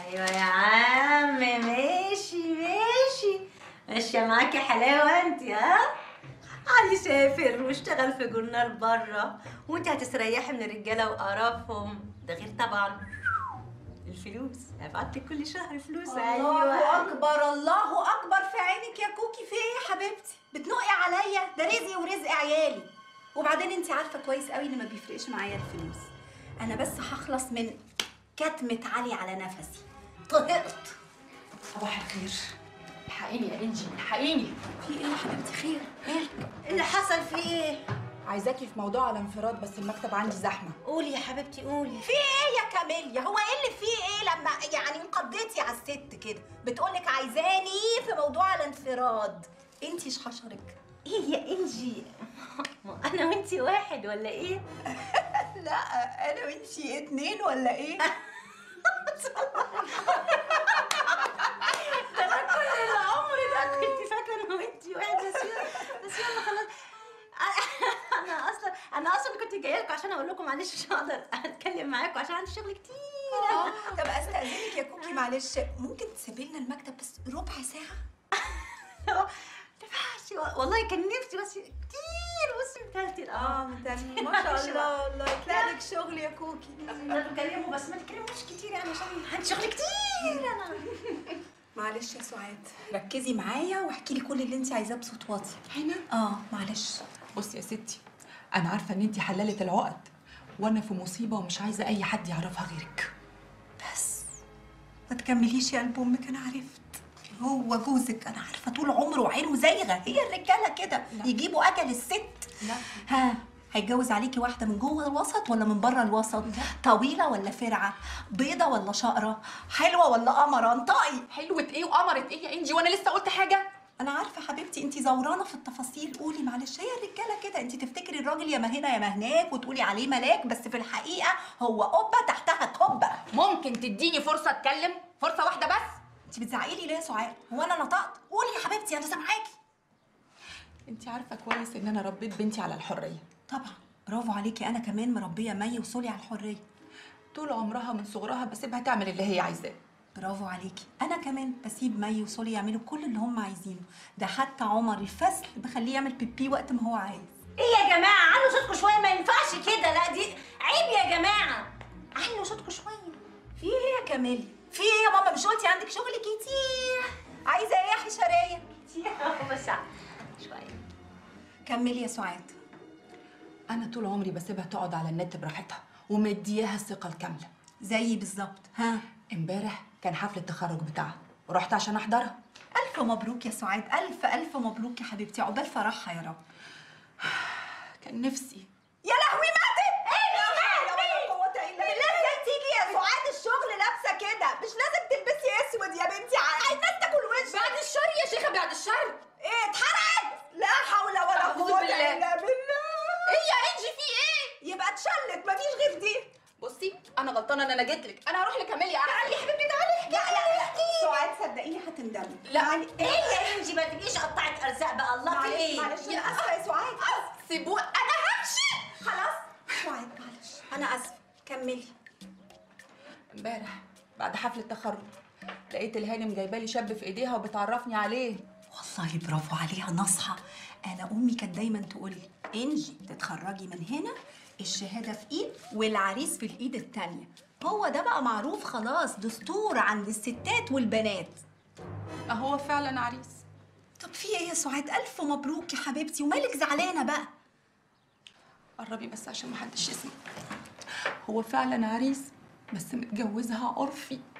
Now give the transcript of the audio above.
ايوه يا عم ماشي ماشي ماشيه معاكي حلاوه انت ها علي سافر واشتغل في جورنال بره وانت هتستريحي من الرجاله وقرفهم ده غير طبعا الفلوس هبعت لك كل شهر فلوس الله اكبر الله اكبر في عينك يا كوكي في ايه يا حبيبتي بتنقي عليا ده رزقي ورزق عيالي وبعدين انت عارفه كويس قوي ان ما بيفرقش معايا الفلوس انا بس هخلص من كتمه علي على نفسي طهقت صباح الخير الحقيني يا انجي الحقيني في ايه يا حبيبتي خير مالك اللي حصل فيه ايه عايزاكي في موضوع على انفراد بس المكتب عندي زحمه قولي يا حبيبتي قولي في ايه يا كاميليا هو ايه اللي فيه ايه لما يعني انقضيتي على الست كده بتقولك عايزاني في موضوع الانفراد انت ايش حشرك ايه يا انجي ما انا وانتي واحد ولا ايه لا انا وانتي اتنين ولا ايه ده انا كل العمر ده كنت فاكره انا وانتي واحد بس يلا- بس يلا خلاص انا اصلا انا اصلا كنت جايه لكم عشان اقول لكم معلش مش هقدر اتكلم معاكم عشان عندي شغل كتير اه طب استاذنك يا كوكي معلش ممكن تسيبي لنا المكتب بس ربع ساعه ما ينفعش والله كان نفسي بس كتير بصي متلتل اه متاني ما شاء الله والله يطلع لك شغل يا كوكي تكلموا بس ما تتكلموش كتير يعني عشان عندي شغل كتير انا معلش يا سعاد ركزي معايا واحكي لي كل اللي انت عايزاه بصوت واطي هنا اه معلش بصي يا ستي انا عارفه ان انت حللت العقد وانا في مصيبه ومش عايزه اي حد يعرفها غيرك بس ما تكمليش يا قلب امك انا عرفت هو جوزك انا عارفه طول عمره عينه زيغه هي الرجاله كده يجيبوا اجل الست لا ها هيتجوز عليكي واحده من جوه الوسط ولا من بره الوسط طويله ولا فرعه بيضه ولا شقره حلوه ولا قمره انطقي حلوه ايه وقمرت ايه يا انجي وانا لسه قلت حاجه انا عارفه حبيبتي انت زورانه في التفاصيل قولي معلش هي الرجاله كده انت تفتكري الراجل يا ما هنا يا ما هناك وتقولي عليه ملاك بس في الحقيقه هو قبه تحتها كبه ممكن تديني فرصه اتكلم فرصه واحده بس انت بتزعقي لي ليه يا سعاد هو انا نطقت قولي يا حبيبتي انا سامعاكي انت عارفه كويس ان انا ربيت بنتي على الحريه طبعا برافو عليكي انا كمان مربيه مي وصولي على الحريه طول عمرها من صغرها بسيبها تعمل اللي هي عايزاه برافو عليكي انا كمان بسيب مي وصولي يعملوا كل اللي هم عايزينه ده حتى عمر الفصل بخليه يعمل بيبي وقت ما هو عايز ايه يا جماعه علوا صوتكم شويه ما ينفعش كده لا دي عيب يا جماعه علوا صوتكم شويه في ايه يا كاميلي في ايه يا ماما مش قلتي عندك شغل كتير عايزه ايه يا حشريه كتير بس شويه كملي يا سعاد انا طول عمري بسيبها تقعد على النت براحتها ومدياها الثقه الكامله زيي بالظبط ها امبارح كان حفله التخرج بتاعها ورحت عشان احضرها الف مبروك يا سعاد الف الف مبروك يا حبيبتي عقبال فرحها يا رب كان نفسي يا لهوي ماتت ايه يا لهوي لازم تيجي يا سعاد الشغل لابسه كده مش لازم تلبسي اسود يا بنتي ع- الناس تاكل وش بعد الشر يا شيخه بعد الشر ايه اتحرقت لا حول ولا أعوذ قوه بالله. الا بالله ايه يا انجي في ايه يبقى اتشلت مفيش غير دي بصي انا غلطانه ان انا جيت لك انا هروح لكاميليا تعالي يا حبيبتي تعالي لا لا لا سعاد صدقيني هتندمي لا ايه يا انجي ما تبقيش قطعت ارزاق بقى الله في معلش ايه معلش انا اسفه يا سعاد سيبوه انا همشي خلاص سعاد معلش انا اسفه كملي امبارح بعد حفله التخرج لقيت الهانم جايبه لي شاب في ايديها وبتعرفني عليه والله برافو عليها نصحى انا امي كانت دايما تقول لي انجي تتخرجي من هنا الشهاده في ايد والعريس في الايد التانيه هو ده بقى معروف خلاص دستور عند الستات والبنات ما هو فعلا عريس طب في ايه يا سعاد الف مبروك يا حبيبتي ومالك زعلانه بقى قربي بس عشان محدش يسمع هو فعلا عريس بس متجوزها عرفي